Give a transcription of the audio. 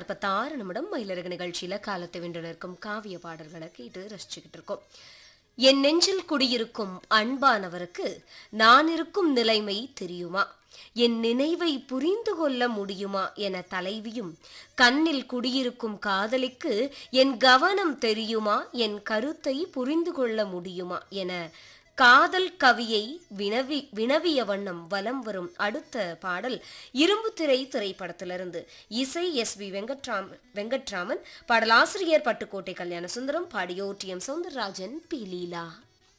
நாற்பத்தாறு நிமிடம் மயிலரகு நிகழ்ச்சியில காலத்தை வென்று நிற்கும் காவிய பாடல்களை கேட்டு ரசிச்சுக்கிட்டு இருக்கோம் என் நெஞ்சில் குடியிருக்கும் அன்பானவருக்கு நான் இருக்கும் நிலைமை தெரியுமா என் நினைவை புரிந்து கொள்ள முடியுமா என தலைவியும் கண்ணில் குடியிருக்கும் காதலிக்கு என் கவனம் தெரியுமா என் கருத்தை புரிந்து கொள்ள முடியுமா என காதல் கவியை வினவி வினவிய வண்ணம் வலம் வரும் அடுத்த பாடல் இரும்பு திரை திரைப்படத்திலிருந்து இசை எஸ் வி வெங்கட்ராம் வெங்கட்ராமன் பாடலாசிரியர் பட்டுக்கோட்டை கல்யாண சுந்தரம் பாடியோர் டி எம் சௌந்தரராஜன் பி லீலா